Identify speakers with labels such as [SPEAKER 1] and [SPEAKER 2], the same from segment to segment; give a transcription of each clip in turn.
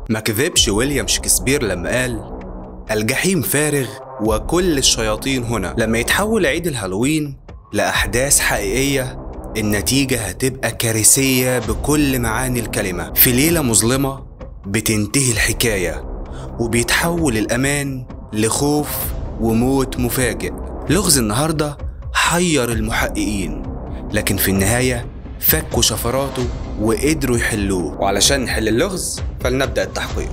[SPEAKER 1] ما كذبش ويليام شكسبير لما قال الجحيم فارغ وكل الشياطين هنا لما يتحول عيد الهالوين لأحداث حقيقية النتيجة هتبقى كارثية بكل معاني الكلمة في ليلة مظلمة بتنتهي الحكاية وبيتحول الأمان لخوف وموت مفاجئ لغز النهاردة حير المحققين لكن في النهاية فكوا شفراته وقدروا يحلوه وعلشان نحل اللغز فلنبدأ التحقيق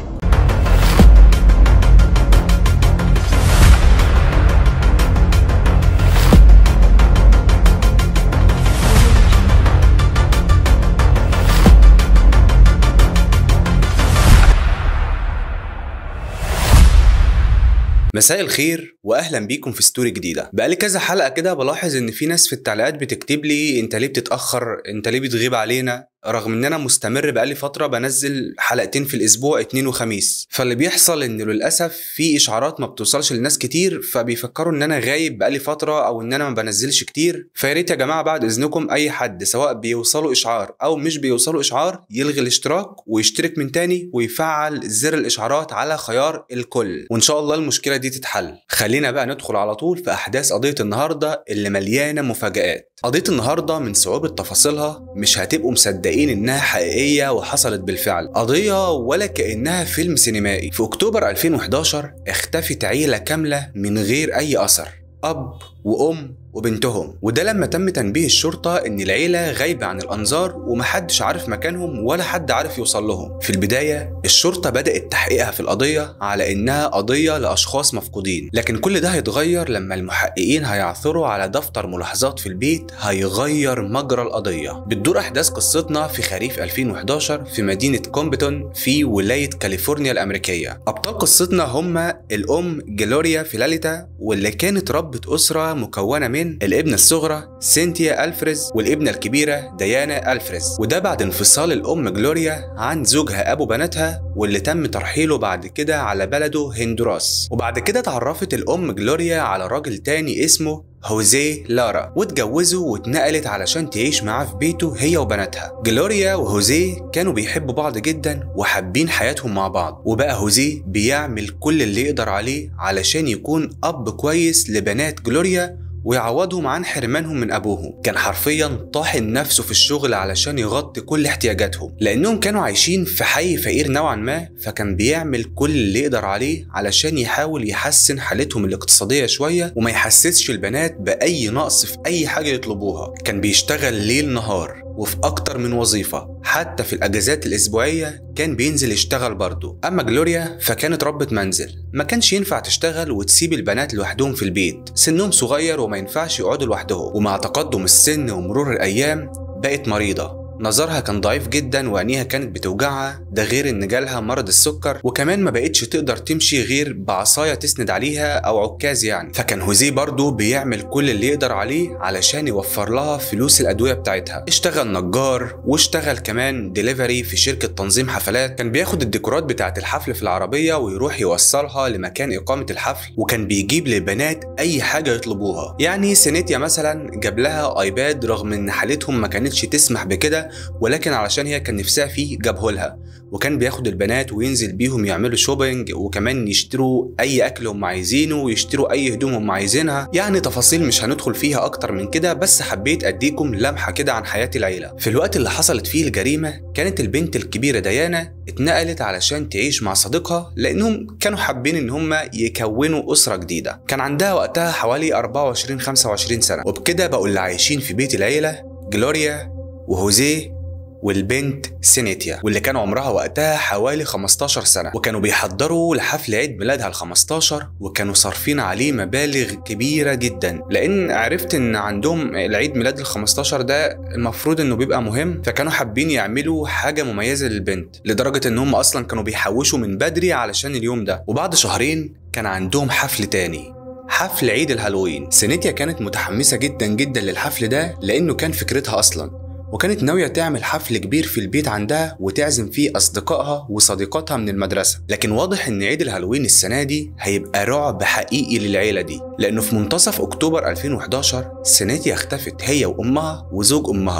[SPEAKER 1] مساء الخير واهلا بيكم في ستوري جديده بقالي كذا حلقه كده بلاحظ ان في ناس في التعليقات بتكتب لي انت ليه بتتاخر انت ليه بتغيب علينا رغم ان انا مستمر بقالي فتره بنزل حلقتين في الاسبوع اتنين وخميس فاللي بيحصل ان للاسف في اشعارات ما بتوصلش للناس كتير فبيفكروا ان انا غايب بقالي فتره او ان انا ما بنزلش كتير فيا ريت يا جماعه بعد اذنكم اي حد سواء بيوصلوا اشعار او مش بيوصلوا اشعار يلغي الاشتراك ويشترك من تاني ويفعل زر الاشعارات على خيار الكل وان شاء الله المشكله دي تتحل خلينا بقى ندخل على طول في احداث قضيه النهارده اللي مليانه مفاجآت قضية النهاردة من صعوبة تفاصيلها مش هتبقوا مصدقين إنها حقيقية وحصلت بالفعل قضية ولا كأنها فيلم سينمائي في أكتوبر 2011 اختفت عيلة كاملة من غير أي أثر أب وأم وبنتهم وده لما تم تنبيه الشرطة إن العيلة غايبة عن الأنظار ومحدش عارف مكانهم ولا حد عارف يوصل لهم في البداية الشرطة بدأت تحقيقها في القضية على إنها قضية لأشخاص مفقودين لكن كل ده هيتغير لما المحققين هيعثروا على دفتر ملاحظات في البيت هيغير مجرى القضية بتدور أحداث قصتنا في خريف 2011 في مدينة كومبتون في ولاية كاليفورنيا الأمريكية أبطال قصتنا هم الأم جلوريا فيلاليتا واللي كانت ربة أسرة مكونة من من الابنة الصغرى سينتيا ألفريز والابنة الكبيرة ديانا ألفريز وده بعد انفصال الأم جلوريا عن زوجها أبو بناتها واللي تم ترحيله بعد كده على بلده هندوراس وبعد كده اتعرفت الأم جلوريا على راجل تاني اسمه هوزيه لارا واتجوزوا واتنقلت علشان تعيش معاه في بيته هي وبناتها جلوريا وهوزيه كانوا بيحبوا بعض جدا وحابين حياتهم مع بعض وبقى هوزيه بيعمل كل اللي يقدر عليه علشان يكون أب كويس لبنات جلوريا ويعوضهم عن حرمانهم من أبوهم كان حرفيا طاحن نفسه في الشغل علشان يغطي كل احتياجاتهم لأنهم كانوا عايشين في حي فقير نوعا ما فكان بيعمل كل اللي يقدر عليه علشان يحاول يحسن حالتهم الاقتصادية شوية وما يحسسش البنات بأي نقص في أي حاجة يطلبوها كان بيشتغل ليل نهار وفي أكتر من وظيفة حتى في الأجازات الأسبوعية كان بينزل يشتغل برضه أما جلوريا فكانت ربة منزل ما كانش ينفع تشتغل وتسيب البنات لوحدهم في البيت سنهم صغير وما ينفعش يقعدوا لوحدهم ومع تقدم السن ومرور الأيام بقت مريضة نظرها كان ضعيف جدا وعينيها كانت بتوجعها ده غير ان جالها مرض السكر وكمان ما بقتش تقدر تمشي غير بعصايه تسند عليها او عكاز يعني فكان هوزيه برضه بيعمل كل اللي يقدر عليه علشان يوفر لها فلوس الادويه بتاعتها اشتغل نجار واشتغل كمان ديليفري في شركه تنظيم حفلات كان بياخد الديكورات بتاعه الحفل في العربيه ويروح يوصلها لمكان اقامه الحفل وكان بيجيب للبنات اي حاجه يطلبوها يعني سينيتيا مثلا جاب لها ايباد رغم ان حالتهم ما كانتش تسمح بكده ولكن علشان هي كان نفسها فيه جابه لها وكان بياخد البنات وينزل بيهم يعملوا شوبينج وكمان يشتروا اي اكل هم عايزينه ويشتروا اي هدوم هم عايزينها يعني تفاصيل مش هندخل فيها اكتر من كده بس حبيت اديكم لمحه كده عن حياه العيله في الوقت اللي حصلت فيه الجريمه كانت البنت الكبيره ديانا اتنقلت علشان تعيش مع صديقها لانهم كانوا حابين ان هم يكونوا اسره جديده كان عندها وقتها حوالي 24 25 سنه وبكده بقوا اللي عايشين في بيت العيله جلوريا وهوزيه والبنت سينيتيا واللي كان عمرها وقتها حوالي 15 سنة وكانوا بيحضروا لحفل عيد ميلادها ال 15 وكانوا صارفين عليه مبالغ كبيرة جدا لأن عرفت إن عندهم العيد ميلاد ال 15 ده المفروض إنه بيبقى مهم فكانوا حابين يعملوا حاجة مميزة للبنت لدرجة إن هم أصلا كانوا بيحوشوا من بدري علشان اليوم ده وبعد شهرين كان عندهم حفل تاني حفل عيد الهالوين سينيتيا كانت متحمسة جدا جدا للحفل ده لأنه كان فكرتها أصلا وكانت ناوية تعمل حفل كبير في البيت عندها وتعزم فيه أصدقائها وصديقاتها من المدرسة لكن واضح إن عيد الهالوين السنة دي هيبقى رعب حقيقي للعيلة دي لأنه في منتصف أكتوبر 2011 سينيتيا اختفت هي وأمها وزوج أمها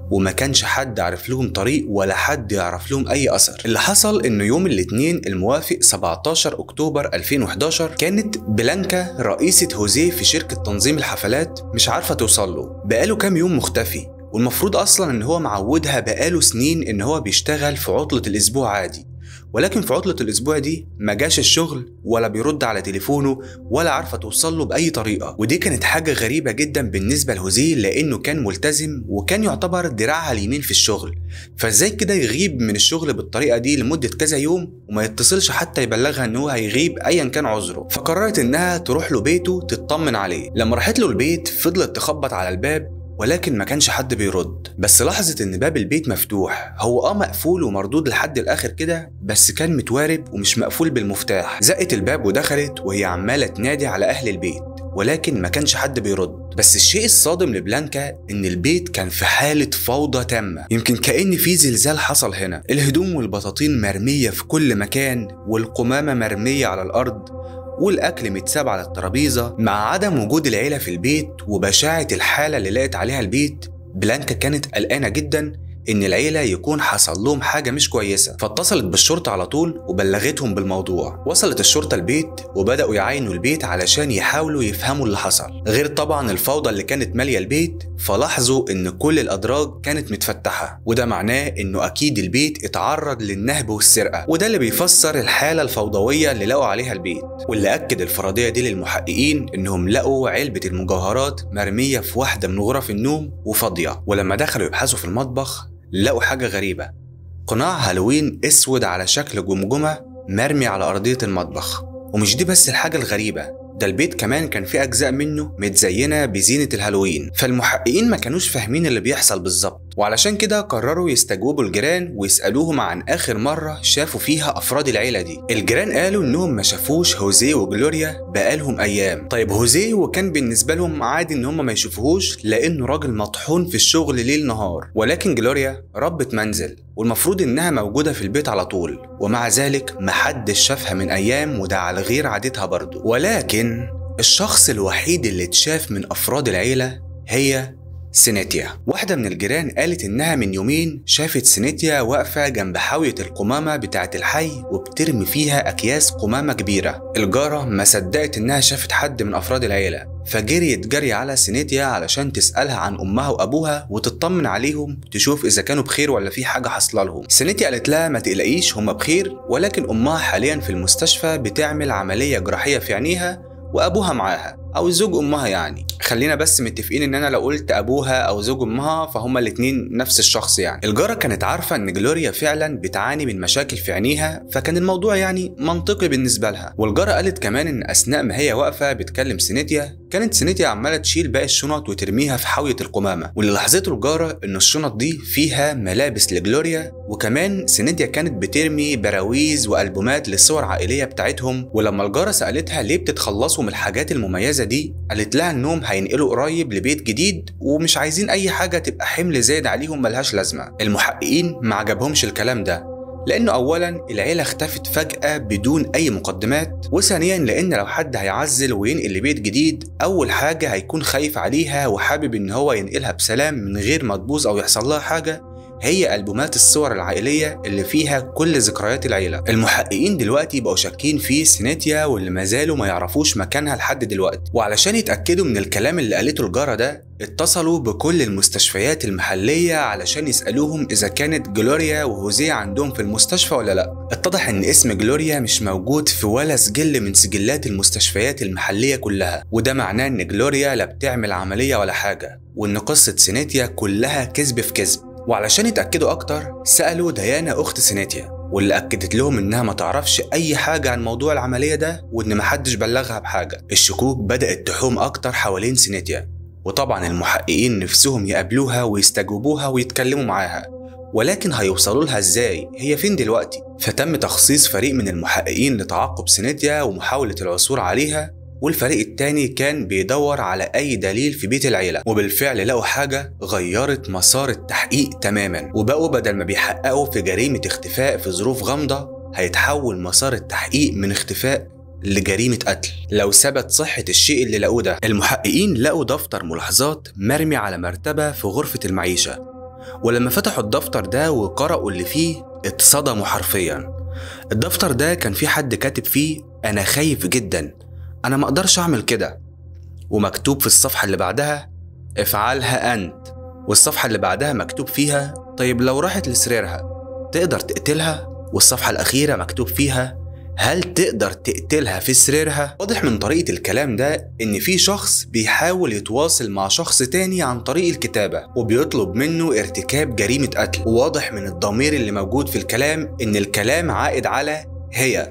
[SPEAKER 1] وما كانش حد عارف لهم طريق ولا حد يعرف لهم اي اثر اللي حصل انه يوم الاثنين الموافق 17 اكتوبر 2011 كانت بلانكا رئيسة هوزيه في شركة تنظيم الحفلات مش عارفة توصل له بقاله كام يوم مختفي والمفروض اصلا ان هو معودها بقاله سنين ان هو بيشتغل في عطلة الاسبوع عادي ولكن في عطلة الأسبوع دي ما جاش الشغل ولا بيرد على تليفونه ولا عارفة توصل له بأي طريقة ودي كانت حاجة غريبة جدا بالنسبة لهوزيه لأنه كان ملتزم وكان يعتبر دراعها اليمين في الشغل فازاي كده يغيب من الشغل بالطريقة دي لمدة كذا يوم وما يتصلش حتى يبلغها ان هو هيغيب ايا كان عذره فقررت انها تروح له بيته تطمن عليه لما راحت له البيت فضلت تخبط على الباب ولكن ما كانش حد بيرد بس لاحظت ان باب البيت مفتوح هو اه مقفول ومردود لحد الاخر كده بس كان متوارب ومش مقفول بالمفتاح زقت الباب ودخلت وهي عماله تنادي على اهل البيت ولكن ما كانش حد بيرد بس الشيء الصادم لبلانكا ان البيت كان في حالة فوضى تامة يمكن كأن في زلزال حصل هنا الهدوم والبطاطين مرمية في كل مكان والقمامة مرمية على الأرض والأكل متساب على الترابيزة مع عدم وجود العيلة في البيت وبشاعة الحالة اللي لقت عليها البيت بلانكا كانت قلقانة جدا إن العيلة يكون حصل لهم حاجة مش كويسة فاتصلت بالشرطة على طول وبلغتهم بالموضوع وصلت الشرطة البيت وبدأوا يعاينوا البيت علشان يحاولوا يفهموا اللي حصل غير طبعا الفوضى اللي كانت مالية البيت فلاحظوا إن كل الأدراج كانت متفتحة وده معناه إنه أكيد البيت اتعرض للنهب والسرقة وده اللي بيفسر الحالة الفوضوية اللي لقوا عليها البيت واللي أكد الفرضية دي للمحققين إنهم لقوا علبة المجوهرات مرمية في واحدة من غرف النوم وفاضية ولما دخلوا يبحثوا في المطبخ لقوا حاجة غريبة قناع هالوين اسود على شكل جمجمة مرمي على أرضية المطبخ ومش دي بس الحاجة الغريبة ده البيت كمان كان فيه أجزاء منه متزينة بزينة الهالوين فالمحققين ما كانوش فاهمين اللي بيحصل بالظبط وعلشان كده قرروا يستجوبوا الجيران ويسألوهم عن آخر مرة شافوا فيها أفراد العيلة دي الجيران قالوا إنهم ما شافوش هوزيه وجلوريا بقالهم أيام طيب هوزيه وكان بالنسبة لهم عادي إن هم ما يشوفوهوش لأنه راجل مطحون في الشغل ليل نهار ولكن جلوريا ربة منزل والمفروض إنها موجودة في البيت على طول ومع ذلك محدش شافها من أيام وده على غير عادتها برضه ولكن الشخص الوحيد اللي اتشاف من أفراد العيلة هي سينيتيا واحدة من الجيران قالت إنها من يومين شافت سينيتيا واقفة جنب حاوية القمامة بتاعة الحي وبترمي فيها أكياس قمامة كبيرة الجارة ما صدقت إنها شافت حد من أفراد العيلة فجريت جري على سينيتيا علشان تسألها عن أمها وأبوها وتطمن عليهم تشوف إذا كانوا بخير ولا في حاجة حاصلة لهم سينيتيا قالت لها ما تقلقيش هم بخير ولكن أمها حاليا في المستشفى بتعمل عملية جراحية في عينيها وأبوها معاها او زوج امها يعني خلينا بس متفقين ان انا لو قلت ابوها او زوج امها فهما الاتنين نفس الشخص يعني الجاره كانت عارفه ان جلوريا فعلا بتعاني من مشاكل في عينيها فكان الموضوع يعني منطقي بالنسبه لها والجاره قالت كمان ان اثناء ما هي واقفه بتكلم سينيتيا كانت سينيتيا عماله تشيل باقي الشنط وترميها في حاويه القمامه واللي لاحظته الجاره ان الشنط دي فيها ملابس لجلوريا وكمان سينيتيا كانت بترمي براويز والبومات للصور عائليه بتاعتهم ولما الجاره سالتها ليه بتتخلصوا من الحاجات المميزه دي قالت لها انهم هينقلوا قريب لبيت جديد ومش عايزين اي حاجه تبقى حمل زايد عليهم ملهاش لازمه المحققين ما عجبهمش الكلام ده لأنه أولا العيلة اختفت فجأة بدون أي مقدمات وثانيا لأن لو حد هيعزل وينقل لبيت جديد أول حاجة هيكون خايف عليها وحابب إن هو ينقلها بسلام من غير ما تبوظ أو يحصل لها حاجة هي ألبومات الصور العائلية اللي فيها كل ذكريات العيلة المحققين دلوقتي بقوا شاكين في سينيتيا واللي ما زالوا ما يعرفوش مكانها لحد دلوقتي وعلشان يتأكدوا من الكلام اللي قالته الجارة ده اتصلوا بكل المستشفيات المحلية علشان يسألوهم إذا كانت جلوريا وهوزيه عندهم في المستشفى ولا لأ اتضح إن اسم جلوريا مش موجود في ولا سجل من سجلات المستشفيات المحلية كلها وده معناه إن جلوريا لا بتعمل عملية ولا حاجة وإن قصة سينيتيا كلها كذب في كذب وعلشان يتأكدوا أكتر سألوا ديانا أخت سينيتيا واللي أكدت لهم إنها ما تعرفش أي حاجة عن موضوع العملية ده وإن محدش بلغها بحاجة الشكوك بدأت تحوم أكتر حوالين سينيتيا وطبعا المحققين نفسهم يقابلوها ويستجوبوها ويتكلموا معاها ولكن هيوصلوا لها ازاي هي فين دلوقتي فتم تخصيص فريق من المحققين لتعقب سينيتيا ومحاولة العثور عليها والفريق التاني كان بيدور على أي دليل في بيت العيلة وبالفعل لقوا حاجة غيرت مسار التحقيق تماما وبقوا بدل ما بيحققوا في جريمة اختفاء في ظروف غامضة هيتحول مسار التحقيق من اختفاء لجريمة قتل لو ثبت صحة الشيء اللي لقوه ده المحققين لقوا دفتر ملاحظات مرمي على مرتبة في غرفة المعيشة ولما فتحوا الدفتر ده وقرأوا اللي فيه اتصدموا حرفيا الدفتر ده كان فيه حد كاتب فيه أنا خايف جدا أنا ما أقدرش أعمل كده ومكتوب في الصفحة اللي بعدها افعلها أنت والصفحة اللي بعدها مكتوب فيها طيب لو راحت لسريرها تقدر تقتلها والصفحة الأخيرة مكتوب فيها هل تقدر تقتلها في سريرها؟ واضح من طريقة الكلام ده إن في شخص بيحاول يتواصل مع شخص تاني عن طريق الكتابة وبيطلب منه ارتكاب جريمة قتل وواضح من الضمير اللي موجود في الكلام إن الكلام عائد على هي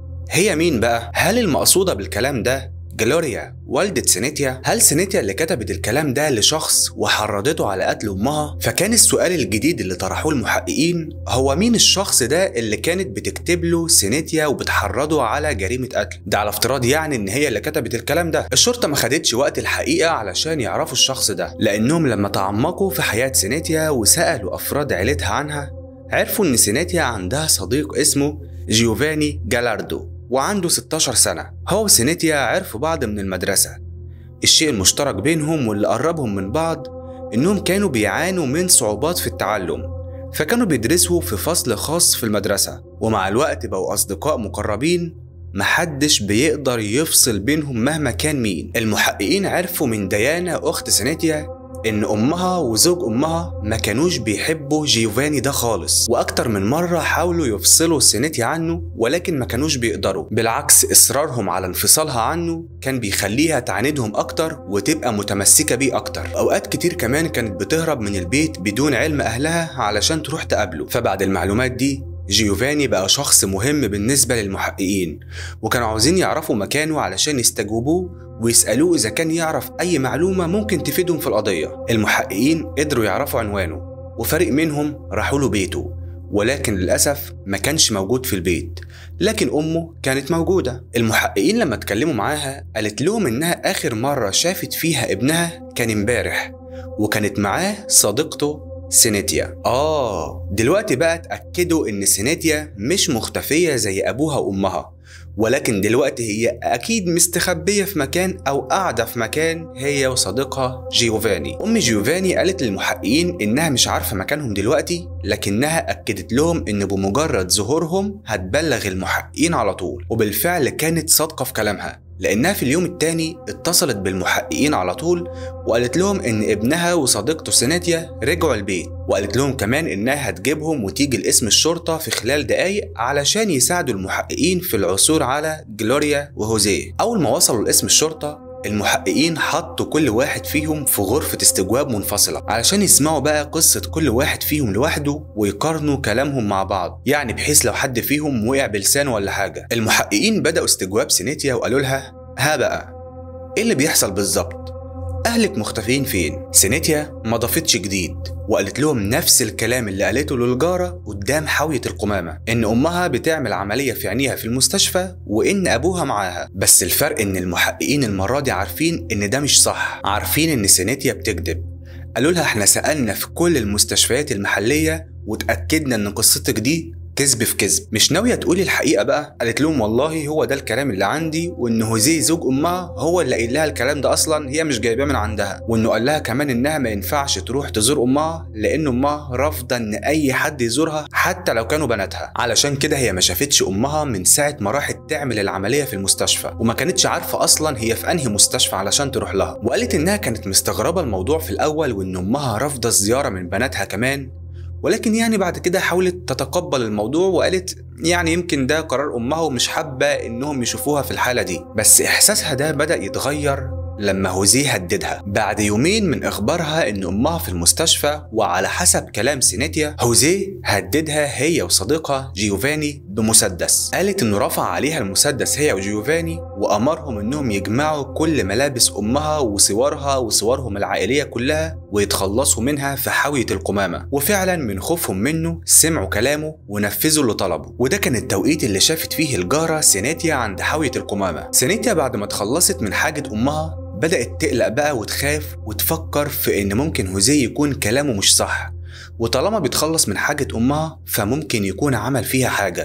[SPEAKER 1] هي مين بقى؟ هل المقصودة بالكلام ده جلوريا والدة سينيتيا هل سينيتيا اللي كتبت الكلام ده لشخص وحرضته على قتل أمها؟ فكان السؤال الجديد اللي طرحوه المحققين هو مين الشخص ده اللي كانت بتكتب له سينيتيا وبتحرضه على جريمة قتل؟ ده على افتراض يعني إن هي اللي كتبت الكلام ده. الشرطة ما خدتش وقت الحقيقة علشان يعرفوا الشخص ده، لأنهم لما تعمقوا في حياة سينيتيا وسألوا أفراد عيلتها عنها عرفوا إن سينيتيا عندها صديق اسمه جيوفاني جالاردو وعنده 16 سنة هو وسينيتيا عرفوا بعض من المدرسة الشيء المشترك بينهم واللي قربهم من بعض إنهم كانوا بيعانوا من صعوبات في التعلم فكانوا بيدرسوا في فصل خاص في المدرسة ومع الوقت بقوا أصدقاء مقربين محدش بيقدر يفصل بينهم مهما كان مين المحققين عرفوا من ديانا أخت سينيتيا إن أمها وزوج أمها ما كانوش بيحبوا جيوفاني ده خالص وأكتر من مرة حاولوا يفصلوا سينيتي عنه ولكن ما كانوش بيقدروا بالعكس إصرارهم على انفصالها عنه كان بيخليها تعاندهم أكتر وتبقى متمسكة بيه أكتر أوقات كتير كمان كانت بتهرب من البيت بدون علم أهلها علشان تروح تقابله فبعد المعلومات دي جيوفاني بقى شخص مهم بالنسبة للمحققين وكانوا عاوزين يعرفوا مكانه علشان يستجوبوه ويسألوه إذا كان يعرف أي معلومة ممكن تفيدهم في القضية المحققين قدروا يعرفوا عنوانه وفريق منهم راحوا له بيته ولكن للأسف ما كانش موجود في البيت لكن أمه كانت موجودة المحققين لما اتكلموا معاها قالت لهم إنها آخر مرة شافت فيها ابنها كان امبارح وكانت معاه صديقته سينيتيا آه دلوقتي بقى اتأكدوا إن سينيتيا مش مختفية زي أبوها وأمها ولكن دلوقتي هي أكيد مستخبية في مكان أو قاعدة في مكان هي وصديقها جيوفاني أم جيوفاني قالت للمحققين إنها مش عارفة مكانهم دلوقتي لكنها أكدت لهم إن بمجرد ظهورهم هتبلغ المحققين على طول وبالفعل كانت صادقة في كلامها لأنها في اليوم التاني اتصلت بالمحققين على طول وقالت لهم إن ابنها وصديقته سيناتيا رجعوا البيت وقالت لهم كمان إنها هتجيبهم وتيجي لاسم الشرطة في خلال دقايق علشان يساعدوا المحققين في العثور على جلوريا وهوزيه أول ما وصلوا لاسم الشرطة المحققين حطوا كل واحد فيهم في غرفة استجواب منفصلة علشان يسمعوا بقى قصة كل واحد فيهم لوحده ويقارنوا كلامهم مع بعض يعني بحيث لو حد فيهم وقع بلسانه ولا حاجة المحققين بدأوا استجواب سينيتيا وقالوا لها ها بقى ايه اللي بيحصل بالظبط أهلك مختفين فين؟ سينيتيا ما ضافتش جديد وقالت لهم نفس الكلام اللي قالته للجارة قدام حاوية القمامة إن أمها بتعمل عملية في عينيها في المستشفى وإن أبوها معاها بس الفرق إن المحققين المرة دي عارفين إن ده مش صح عارفين إن سينيتيا بتكذب قالوا لها إحنا سألنا في كل المستشفيات المحلية وتأكدنا إن قصتك دي كذب في كذب مش ناوية تقولي الحقيقة بقى قالت لهم والله هو ده الكلام اللي عندي وان هوزي زوج امها هو اللي قايل لها الكلام ده اصلا هي مش جايباه من عندها وانه قال لها كمان انها ما ينفعش تروح تزور امها لان امها رافضة ان اي حد يزورها حتى لو كانوا بناتها علشان كده هي ما شافتش امها من ساعة ما راحت تعمل العملية في المستشفى وما كانتش عارفة اصلا هي في انهي مستشفى علشان تروح لها وقالت انها كانت مستغربة الموضوع في الاول وان امها رافضة الزيارة من بناتها كمان ولكن يعني بعد كده حاولت تتقبل الموضوع وقالت يعني يمكن ده قرار امها ومش حابه انهم يشوفوها في الحاله دي بس احساسها ده بدا يتغير لما هوزيه هددها بعد يومين من إخبارها إن أمها في المستشفى وعلى حسب كلام سينيتيا هوزيه هددها هي وصديقها جيوفاني بمسدس قالت إنه رفع عليها المسدس هي وجيوفاني وأمرهم إنهم يجمعوا كل ملابس أمها وصورها وصورهم العائلية كلها ويتخلصوا منها في حاوية القمامة وفعلا من خوفهم منه سمعوا كلامه ونفذوا اللي طلبه وده كان التوقيت اللي شافت فيه الجارة سينيتيا عند حاوية القمامة سينيتيا بعد ما اتخلصت من حاجة أمها بدأت تقلق بقى وتخاف وتفكر في إن ممكن هوزي يكون كلامه مش صح وطالما بيتخلص من حاجة أمها فممكن يكون عمل فيها حاجة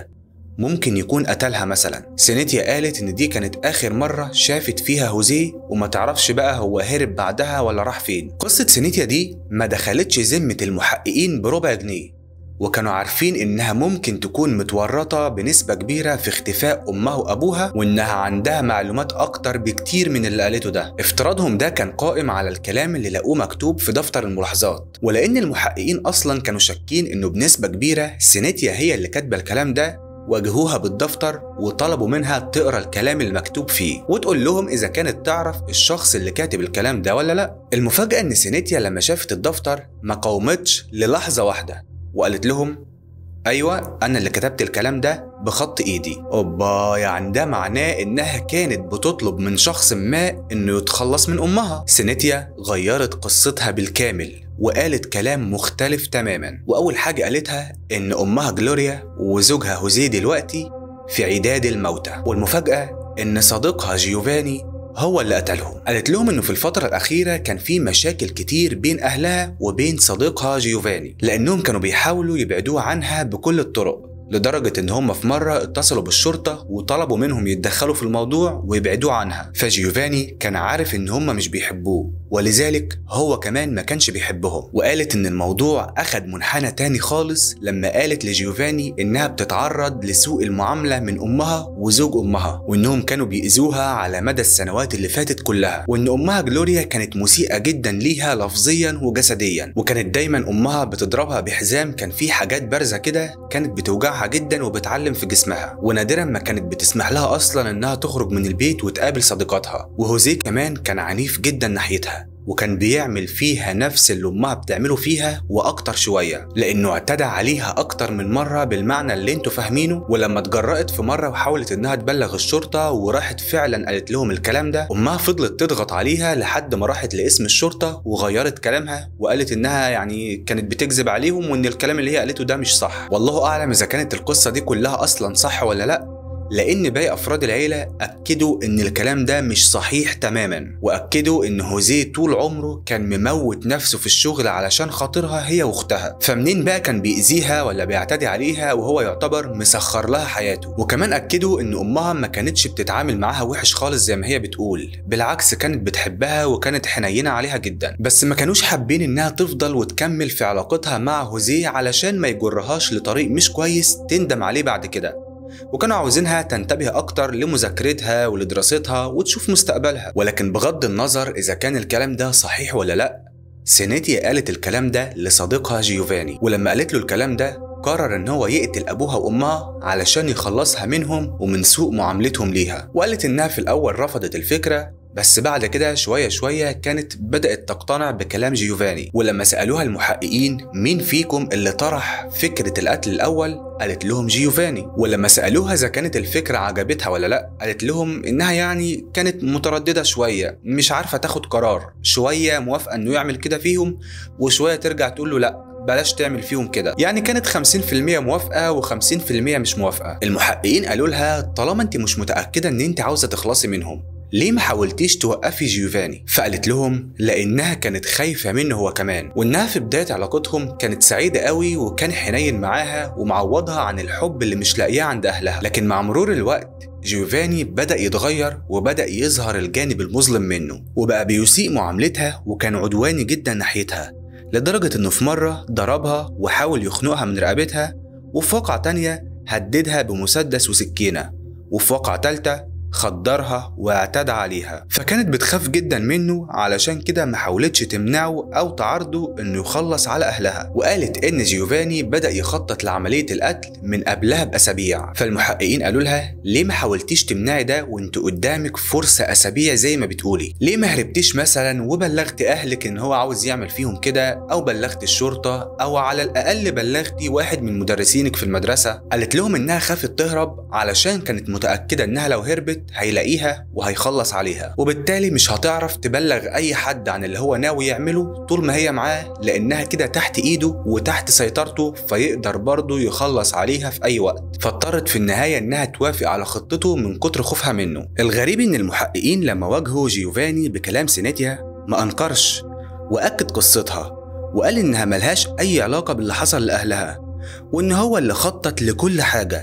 [SPEAKER 1] ممكن يكون قتلها مثلا سينيتيا قالت ان دي كانت اخر مرة شافت فيها هوزيه وما تعرفش بقى هو هرب بعدها ولا راح فين قصة سينيتيا دي ما دخلتش ذمة المحققين بربع جنيه وكانوا عارفين إنها ممكن تكون متورطة بنسبة كبيرة في اختفاء أمها وأبوها وإنها عندها معلومات أكتر بكتير من اللي قالته ده افتراضهم ده كان قائم على الكلام اللي لقوه مكتوب في دفتر الملاحظات ولأن المحققين أصلا كانوا شاكين إنه بنسبة كبيرة سينيتيا هي اللي كاتبة الكلام ده واجهوها بالدفتر وطلبوا منها تقرا الكلام المكتوب فيه وتقول لهم اذا كانت تعرف الشخص اللي كاتب الكلام ده ولا لا المفاجاه ان سينيتيا لما شافت الدفتر ما قاومتش للحظه واحده وقالت لهم ايوه انا اللي كتبت الكلام ده بخط ايدي اوبا يعني ده معناه انها كانت بتطلب من شخص ما انه يتخلص من امها سينيتيا غيرت قصتها بالكامل وقالت كلام مختلف تماما واول حاجه قالتها ان امها جلوريا وزوجها هوزيه دلوقتي في عداد الموتى والمفاجاه ان صديقها جيوفاني هو اللي قتلهم قالت لهم انه في الفترة الأخيرة كان في مشاكل كتير بين أهلها وبين صديقها جيوفاني لأنهم كانوا بيحاولوا يبعدوها عنها بكل الطرق لدرجة إن هم في مرة اتصلوا بالشرطة وطلبوا منهم يتدخلوا في الموضوع ويبعدوه عنها فجيوفاني كان عارف إن هم مش بيحبوه ولذلك هو كمان ما كانش بيحبهم وقالت إن الموضوع أخد منحنى تاني خالص لما قالت لجيوفاني إنها بتتعرض لسوء المعاملة من أمها وزوج أمها وإنهم كانوا بيأذوها على مدى السنوات اللي فاتت كلها وإن أمها جلوريا كانت مسيئة جدا ليها لفظيا وجسديا وكانت دايما أمها بتضربها بحزام كان فيه حاجات بارزة كده كانت بتوجعها جدا وبتعلم في جسمها ونادرا ما كانت بتسمح لها أصلا إنها تخرج من البيت وتقابل صديقاتها وهوزيه كمان كان عنيف جدا ناحيتها وكان بيعمل فيها نفس اللي امها بتعمله فيها واكتر شويه لانه اعتدى عليها اكتر من مره بالمعنى اللي انتوا فاهمينه ولما اتجرأت في مره وحاولت انها تبلغ الشرطه وراحت فعلا قالت لهم الكلام ده امها فضلت تضغط عليها لحد ما راحت لاسم الشرطه وغيرت كلامها وقالت انها يعني كانت بتكذب عليهم وان الكلام اللي هي قالته ده مش صح والله اعلم اذا كانت القصه دي كلها اصلا صح ولا لا لأن باقي أفراد العيلة أكدوا إن الكلام ده مش صحيح تماما وأكدوا إن هوزيه طول عمره كان مموت نفسه في الشغل علشان خاطرها هي وأختها فمنين بقى كان بيأذيها ولا بيعتدي عليها وهو يعتبر مسخر لها حياته وكمان أكدوا إن أمها ما كانتش بتتعامل معاها وحش خالص زي ما هي بتقول بالعكس كانت بتحبها وكانت حنينة عليها جدا بس ما كانوش حابين إنها تفضل وتكمل في علاقتها مع هوزيه علشان ما يجرهاش لطريق مش كويس تندم عليه بعد كده وكانوا عاوزينها تنتبه أكتر لمذاكرتها ولدراستها وتشوف مستقبلها ولكن بغض النظر إذا كان الكلام ده صحيح ولا لأ سينيتيا قالت الكلام ده لصديقها جيوفاني ولما قالت له الكلام ده قرر ان هو يقتل ابوها وامها علشان يخلصها منهم ومن سوء معاملتهم ليها وقالت انها في الاول رفضت الفكره بس بعد كده شوية شوية كانت بدأت تقتنع بكلام جيوفاني ولما سألوها المحققين مين فيكم اللي طرح فكرة القتل الأول قالت لهم جيوفاني ولما سألوها إذا كانت الفكرة عجبتها ولا لأ قالت لهم إنها يعني كانت مترددة شوية مش عارفة تاخد قرار شوية موافقة إنه يعمل كده فيهم وشوية ترجع تقول له لأ بلاش تعمل فيهم كده يعني كانت 50% موافقة و50% مش موافقة المحققين قالوا لها طالما انت مش متأكدة ان انت عاوزة تخلصي منهم ليه ما حاولتيش توقفي جيوفاني؟ فقالت لهم لأنها كانت خايفة منه هو كمان وإنها في بداية علاقتهم كانت سعيدة قوي وكان حنين معاها ومعوضها عن الحب اللي مش لاقياه عند أهلها لكن مع مرور الوقت جيوفاني بدأ يتغير وبدأ يظهر الجانب المظلم منه وبقى بيسيء معاملتها وكان عدواني جدا ناحيتها لدرجة إنه في مرة ضربها وحاول يخنقها من رقبتها وفي واقعة تانية هددها بمسدس وسكينة وفي واقعة تالتة خدرها واعتدى عليها فكانت بتخاف جدا منه علشان كده ما حاولتش تمنعه او تعارضه انه يخلص على اهلها وقالت ان جيوفاني بدا يخطط لعمليه القتل من قبلها باسابيع فالمحققين قالوا لها ليه ما حاولتيش تمنعي ده وانت قدامك فرصه اسابيع زي ما بتقولي ليه ما هربتيش مثلا وبلغت اهلك ان هو عاوز يعمل فيهم كده او بلغت الشرطه او على الاقل بلغتي واحد من مدرسينك في المدرسه قالت لهم انها خافت تهرب علشان كانت متاكده انها لو هربت هيلاقيها وهيخلص عليها وبالتالي مش هتعرف تبلغ اي حد عن اللي هو ناوي يعمله طول ما هي معاه لانها كده تحت ايده وتحت سيطرته فيقدر برضه يخلص عليها في اي وقت فاضطرت في النهايه انها توافق على خطته من كتر خوفها منه الغريب ان المحققين لما واجهوا جيوفاني بكلام سينيتيا ما انكرش واكد قصتها وقال انها ملهاش اي علاقه باللي حصل لاهلها وان هو اللي خطط لكل حاجه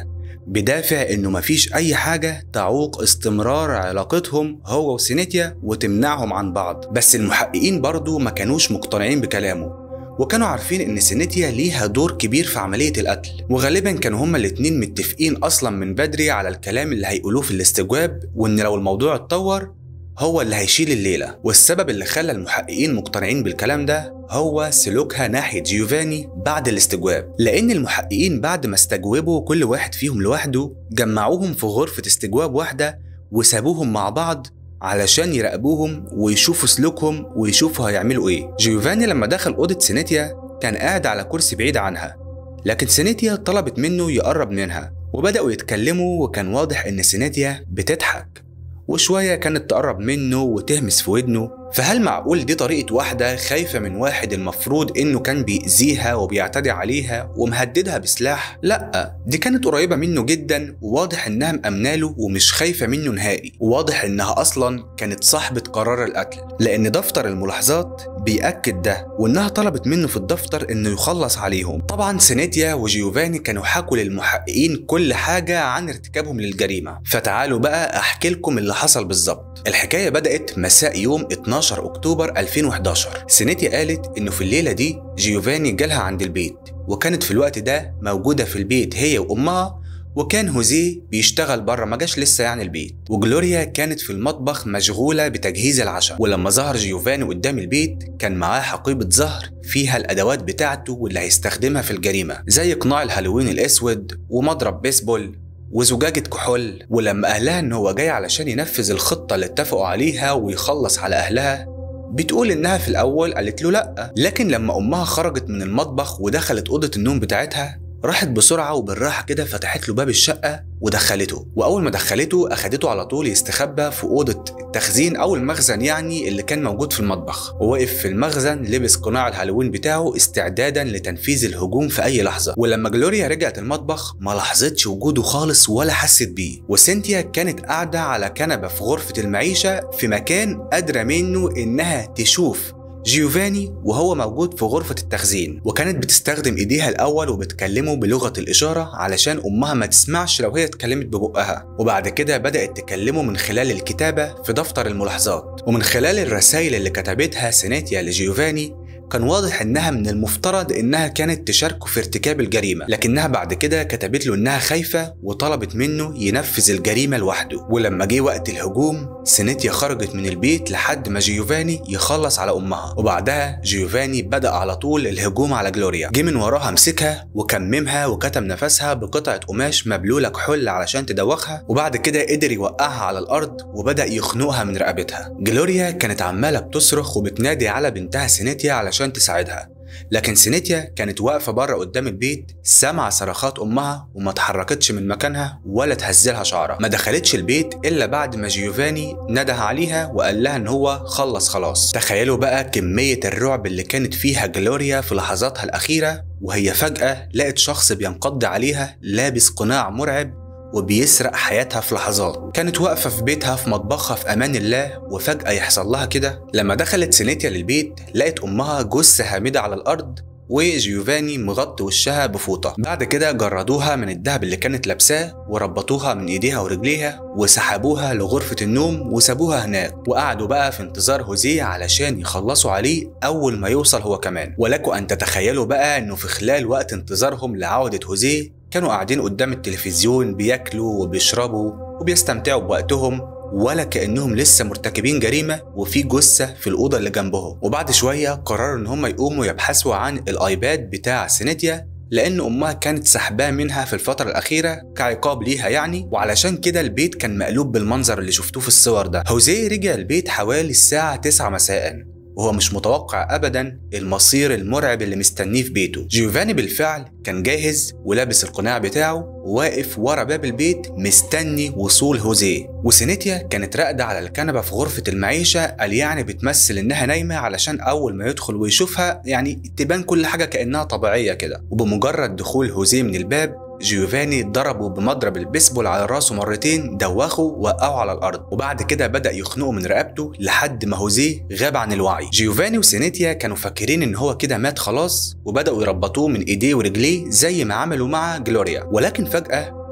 [SPEAKER 1] بدافع انه مفيش اي حاجة تعوق استمرار علاقتهم هو وسينيتيا وتمنعهم عن بعض بس المحققين برضو ما كانوش مقتنعين بكلامه وكانوا عارفين ان سينيتيا ليها دور كبير في عملية القتل وغالبا كانوا هما الاتنين متفقين اصلا من بدري على الكلام اللي هيقولوه في الاستجواب وان لو الموضوع اتطور هو اللي هيشيل الليلة والسبب اللي خلى المحققين مقتنعين بالكلام ده هو سلوكها ناحية جيوفاني بعد الاستجواب لأن المحققين بعد ما استجوبوا كل واحد فيهم لوحده جمعوهم في غرفة استجواب واحدة وسابوهم مع بعض علشان يراقبوهم ويشوفوا سلوكهم ويشوفوا هيعملوا ايه جيوفاني لما دخل أوضة سينيتيا كان قاعد على كرسي بعيد عنها لكن سينيتيا طلبت منه يقرب منها وبدأوا يتكلموا وكان واضح إن سينيتيا بتضحك وشوية كانت تقرب منه وتهمس في ودنه فهل معقول دي طريقة واحدة خايفة من واحد المفروض إنه كان بيأذيها وبيعتدي عليها ومهددها بسلاح؟ لأ دي كانت قريبة منه جدا وواضح إنها مأمناله ومش خايفة منه نهائي وواضح إنها أصلا كانت صاحبة قرار القتل لأن دفتر الملاحظات بيأكد ده وإنها طلبت منه في الدفتر إنه يخلص عليهم طبعا سينيتيا وجيوفاني كانوا حكوا للمحققين كل حاجة عن ارتكابهم للجريمة فتعالوا بقى أحكي لكم اللي حصل بالظبط الحكاية بدأت مساء يوم 12 أكتوبر 2011 سينيتيا قالت إنه في الليلة دي جيوفاني جالها عند البيت وكانت في الوقت ده موجودة في البيت هي وأمها وكان هوزيه بيشتغل بره ما جاش لسه يعني البيت وجلوريا كانت في المطبخ مشغوله بتجهيز العشاء ولما ظهر جيوفاني قدام البيت كان معاه حقيبه زهر فيها الادوات بتاعته واللي هيستخدمها في الجريمه زي قناع الهالوين الاسود ومضرب بيسبول وزجاجة كحول ولما أهلها إن هو جاي علشان ينفذ الخطة اللي اتفقوا عليها ويخلص على أهلها بتقول إنها في الأول قالت له لأ لكن لما أمها خرجت من المطبخ ودخلت أوضة النوم بتاعتها راحت بسرعة وبالراحة كده فتحت له باب الشقة ودخلته وأول ما دخلته أخدته على طول يستخبى في أوضة التخزين أو المخزن يعني اللي كان موجود في المطبخ ووقف في المخزن لبس قناع الهالوين بتاعه استعدادا لتنفيذ الهجوم في أي لحظة ولما جلوريا رجعت المطبخ ما لاحظتش وجوده خالص ولا حست بيه وسينتيا كانت قاعدة على كنبة في غرفة المعيشة في مكان قادرة منه إنها تشوف جيوفاني وهو موجود في غرفة التخزين وكانت بتستخدم ايديها الاول وبتكلمه بلغة الاشارة علشان امها ما تسمعش لو هي اتكلمت ببقها وبعد كده بدأت تكلمه من خلال الكتابة في دفتر الملاحظات ومن خلال الرسائل اللي كتبتها سيناتيا لجيوفاني كان واضح انها من المفترض انها كانت تشاركه في ارتكاب الجريمه لكنها بعد كده كتبت له انها خايفه وطلبت منه ينفذ الجريمه لوحده ولما جه وقت الهجوم سينيتيا خرجت من البيت لحد ما جيوفاني يخلص على امها وبعدها جيوفاني بدا على طول الهجوم على جلوريا جه من وراها مسكها وكممها وكتم نفسها بقطعه قماش مبلوله كحول علشان تدوخها وبعد كده قدر يوقعها على الارض وبدا يخنقها من رقبتها جلوريا كانت عماله بتصرخ وبتنادي على بنتها سينيتيا علشان علشان تساعدها لكن سينيتيا كانت واقفة بره قدام البيت سمع صرخات أمها وما اتحركتش من مكانها ولا تهزلها شعرها ما دخلتش البيت إلا بعد ما جيوفاني نده عليها وقال لها إن هو خلص خلاص تخيلوا بقى كمية الرعب اللي كانت فيها جلوريا في لحظاتها الأخيرة وهي فجأة لقت شخص بينقض عليها لابس قناع مرعب وبيسرق حياتها في لحظات كانت واقفة في بيتها في مطبخها في أمان الله وفجأة يحصل لها كده لما دخلت سينيتيا للبيت لقت أمها جثة هامدة على الأرض وجيوفاني مغطي وشها بفوطة بعد كده جردوها من الدهب اللي كانت لابساه وربطوها من ايديها ورجليها وسحبوها لغرفة النوم وسابوها هناك وقعدوا بقى في انتظار هوزيه علشان يخلصوا عليه أول ما يوصل هو كمان ولكم أن تتخيلوا بقى إنه في خلال وقت انتظارهم لعودة هوزيه كانوا قاعدين قدام التلفزيون بياكلوا وبيشربوا وبيستمتعوا بوقتهم ولا كأنهم لسه مرتكبين جريمة وفي جثة في الأوضة اللي جنبهم وبعد شوية قرروا إن هم يقوموا يبحثوا عن الآيباد بتاع سينيتيا لأن أمها كانت سحباه منها في الفترة الأخيرة كعقاب ليها يعني وعلشان كده البيت كان مقلوب بالمنظر اللي شفتوه في الصور ده هوزيه رجع البيت حوالي الساعة 9 مساء وهو مش متوقع ابدا المصير المرعب اللي مستنيه في بيته جيوفاني بالفعل كان جاهز ولابس القناع بتاعه وواقف ورا باب البيت مستني وصول هوزيه وسينيتيا كانت راقده على الكنبه في غرفه المعيشه قال يعني بتمثل انها نايمه علشان اول ما يدخل ويشوفها يعني تبان كل حاجه كانها طبيعيه كده وبمجرد دخول هوزيه من الباب جيوفاني ضربه بمضرب البيسبول على راسه مرتين دوخه وقعه على الارض وبعد كده بدا يخنقه من رقبته لحد ما هوزيه غاب عن الوعي جيوفاني وسينيتيا كانوا فاكرين ان هو كده مات خلاص وبداوا يربطوه من ايديه ورجليه زي ما عملوا مع جلوريا ولكن فجاه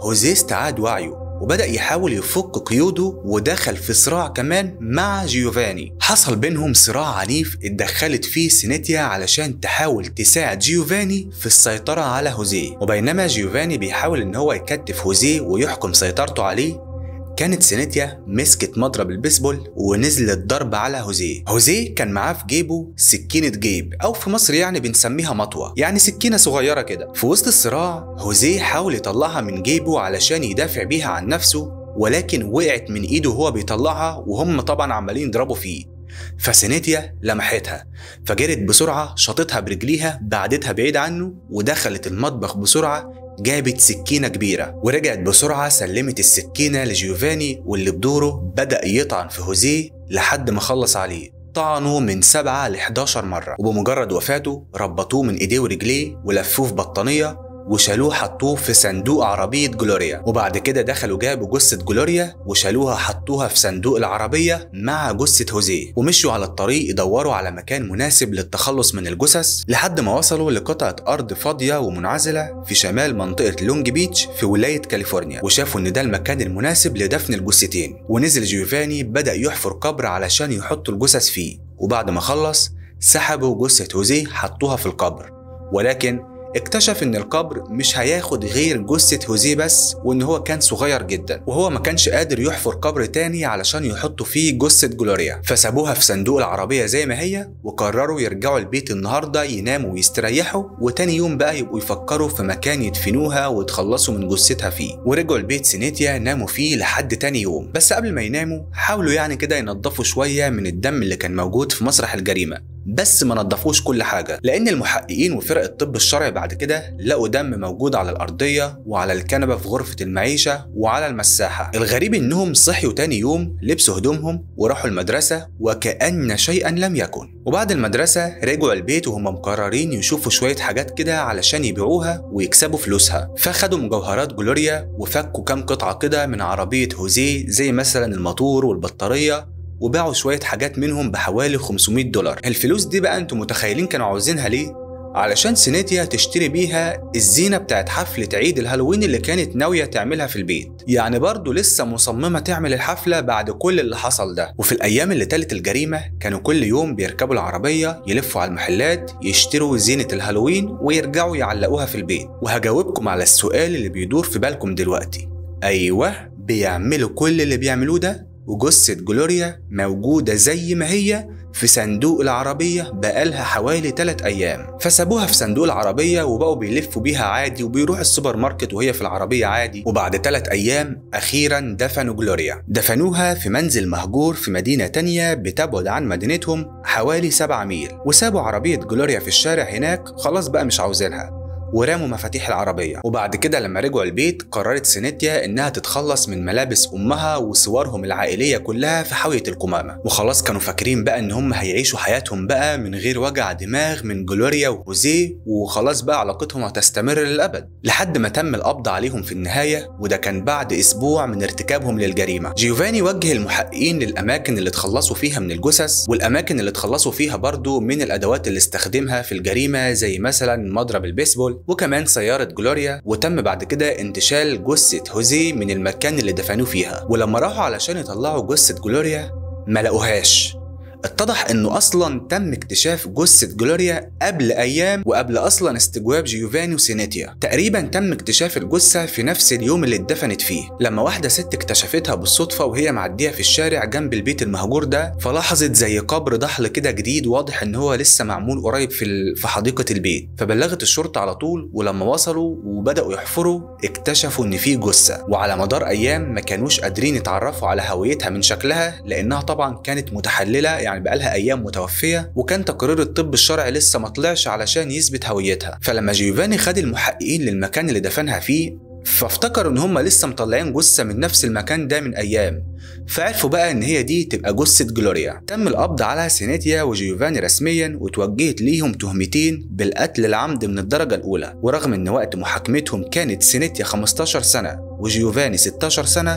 [SPEAKER 1] هوزيه استعاد وعيه وبدأ يحاول يفك قيوده ودخل في صراع كمان مع جيوفاني حصل بينهم صراع عنيف اتدخلت فيه سينيتيا علشان تحاول تساعد جيوفاني في السيطرة على هوزيه وبينما جيوفاني بيحاول ان هو يكتف هوزيه ويحكم سيطرته عليه كانت سينيتيا مسكت مضرب البيسبول ونزلت ضرب على هوزيه هوزيه كان معاه في جيبه سكينة جيب أو في مصر يعني بنسميها مطوة يعني سكينة صغيرة كده في وسط الصراع هوزيه حاول يطلعها من جيبه علشان يدافع بيها عن نفسه ولكن وقعت من ايده وهو بيطلعها وهم طبعا عمالين يضربوا فيه فسينيتيا لمحتها فجرت بسرعة شاطتها برجليها بعدتها بعيد عنه ودخلت المطبخ بسرعة جابت سكينة كبيرة ورجعت بسرعة سلمت السكينة لجيوفاني واللي بدوره بدأ يطعن في هوزيه لحد ما خلص عليه طعنه من 7 ل 11 مرة وبمجرد وفاته ربطوه من ايديه ورجليه ولفوه في بطانية وشالوه حطوه في صندوق عربية جلوريا وبعد كده دخلوا جابوا جثة جلوريا وشالوها حطوها في صندوق العربية مع جثة هوزيه ومشوا على الطريق يدوروا على مكان مناسب للتخلص من الجثث لحد ما وصلوا لقطعة أرض فاضية ومنعزلة في شمال منطقة لونج بيتش في ولاية كاليفورنيا وشافوا إن ده المكان المناسب لدفن الجثتين ونزل جيوفاني بدأ يحفر قبر علشان يحطوا الجثث فيه وبعد ما خلص سحبوا جثة هوزيه حطوها في القبر ولكن اكتشف ان القبر مش هياخد غير جثة هوزيه بس وان هو كان صغير جدا وهو ما كانش قادر يحفر قبر تاني علشان يحطوا فيه جثة جلوريا فسابوها في صندوق العربية زي ما هي وقرروا يرجعوا البيت النهاردة يناموا ويستريحوا وتاني يوم بقى يبقوا يفكروا في مكان يدفنوها ويتخلصوا من جثتها فيه ورجعوا البيت سينيتيا ناموا فيه لحد تاني يوم بس قبل ما يناموا حاولوا يعني كده ينضفوا شوية من الدم اللي كان موجود في مسرح الجريمة بس ما نضفوش كل حاجه لان المحققين وفرق الطب الشرعي بعد كده لقوا دم موجود على الارضيه وعلى الكنبه في غرفه المعيشه وعلى المساحه الغريب انهم صحيوا تاني يوم لبسوا هدومهم وراحوا المدرسه وكان شيئا لم يكن وبعد المدرسه رجعوا البيت وهم مقررين يشوفوا شويه حاجات كده علشان يبيعوها ويكسبوا فلوسها فخدوا مجوهرات جلوريا وفكوا كام قطعه كده من عربيه هوزيه زي مثلا الموتور والبطاريه وباعوا شوية حاجات منهم بحوالي 500 دولار الفلوس دي بقى انتوا متخيلين كانوا عاوزينها ليه؟ علشان سينيتيا تشتري بيها الزينة بتاعت حفلة عيد الهالوين اللي كانت ناوية تعملها في البيت يعني برضه لسه مصممة تعمل الحفلة بعد كل اللي حصل ده وفي الأيام اللي تلت الجريمة كانوا كل يوم بيركبوا العربية يلفوا على المحلات يشتروا زينة الهالوين ويرجعوا يعلقوها في البيت وهجاوبكم على السؤال اللي بيدور في بالكم دلوقتي أيوه بيعملوا كل اللي بيعملوه ده وجثة جلوريا موجودة زي ما هي في صندوق العربية بقالها حوالي 3 أيام فسابوها في صندوق العربية وبقوا بيلفوا بيها عادي وبيروحوا السوبر ماركت وهي في العربية عادي وبعد 3 أيام أخيرا دفنوا جلوريا دفنوها في منزل مهجور في مدينة تانية بتبعد عن مدينتهم حوالي 7 ميل وسابوا عربية جلوريا في الشارع هناك خلاص بقى مش عاوزينها ورموا مفاتيح العربية وبعد كده لما رجعوا البيت قررت سينيتيا إنها تتخلص من ملابس أمها وصورهم العائلية كلها في حاوية القمامة وخلاص كانوا فاكرين بقى إن هم هيعيشوا حياتهم بقى من غير وجع دماغ من جلوريا وهوزيه وخلاص بقى علاقتهم هتستمر للأبد لحد ما تم القبض عليهم في النهاية وده كان بعد أسبوع من ارتكابهم للجريمة جيوفاني وجه المحققين للأماكن اللي اتخلصوا فيها من الجثث والأماكن اللي اتخلصوا فيها برضو من الأدوات اللي استخدمها في الجريمة زي مثلا مضرب البيسبول وكمان سيارة جلوريا وتم بعد كده انتشال جثة هوزي من المكان اللي دفنوه فيها ولما راحوا علشان يطلعوا جثة جلوريا ما لقوهاش اتضح انه اصلا تم اكتشاف جثة جلوريا قبل ايام وقبل اصلا استجواب جيوفاني وسينيتيا تقريبا تم اكتشاف الجثة في نفس اليوم اللي اتدفنت فيه لما واحدة ست اكتشفتها بالصدفة وهي معدية في الشارع جنب البيت المهجور ده فلاحظت زي قبر ضحل كده جديد واضح ان هو لسه معمول قريب في في حديقة البيت فبلغت الشرطة على طول ولما وصلوا وبدأوا يحفروا اكتشفوا ان في جثة وعلى مدار ايام ما كانوش قادرين يتعرفوا على هويتها من شكلها لانها طبعا كانت متحللة يعني بقالها ايام متوفيه وكان تقرير الطب الشرعي لسه ما طلعش علشان يثبت هويتها فلما جيوفاني خد المحققين للمكان اللي دفنها فيه فافتكروا ان هم لسه مطلعين جثه من نفس المكان ده من ايام فعرفوا بقى ان هي دي تبقى جثه جلوريا تم القبض على سينيتيا وجيوفاني رسميا وتوجهت ليهم تهمتين بالقتل العمد من الدرجه الاولى ورغم ان وقت محاكمتهم كانت سينيتيا 15 سنه وجيوفاني 16 سنه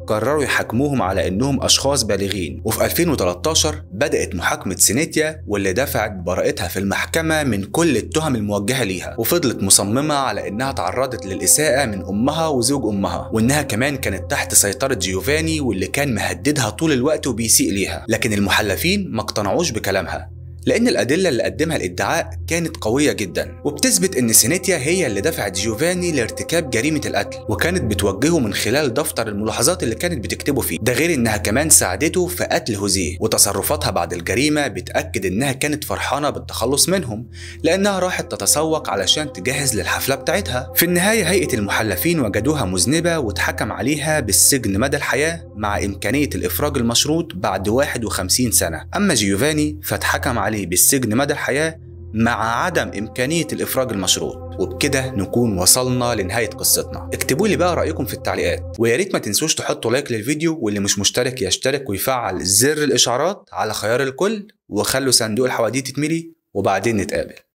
[SPEAKER 1] قرروا يحاكموهم على انهم اشخاص بالغين وفي 2013 بدات محاكمه سينيتيا واللي دفعت براءتها في المحكمه من كل التهم الموجهه ليها وفضلت مصممه على انها تعرضت للاساءه من امها وزوج امها وانها كمان كانت تحت سيطره جيوفاني واللي كان مهددها طول الوقت وبيسيء ليها لكن المحلفين ما اقتنعوش بكلامها لأن الأدلة اللي قدمها الادعاء كانت قوية جدا وبتثبت إن سينيتيا هي اللي دفعت جيوفاني لارتكاب جريمة القتل وكانت بتوجهه من خلال دفتر الملاحظات اللي كانت بتكتبه فيه ده غير إنها كمان ساعدته في قتل هوزيه وتصرفاتها بعد الجريمة بتأكد إنها كانت فرحانة بالتخلص منهم لأنها راحت تتسوق علشان تجهز للحفلة بتاعتها في النهاية هيئة المحلفين وجدوها مذنبة واتحكم عليها بالسجن مدى الحياة مع إمكانية الإفراج المشروط بعد 51 سنة أما جيوفاني فاتحكم عليه عليه بالسجن مدى الحياة مع عدم إمكانية الإفراج المشروط وبكده نكون وصلنا لنهاية قصتنا اكتبوا لي بقى رأيكم في التعليقات ويا ريت ما تنسوش تحطوا لايك للفيديو واللي مش مشترك يشترك ويفعل زر الإشعارات على خيار الكل وخلوا صندوق الحواديت يتملي وبعدين نتقابل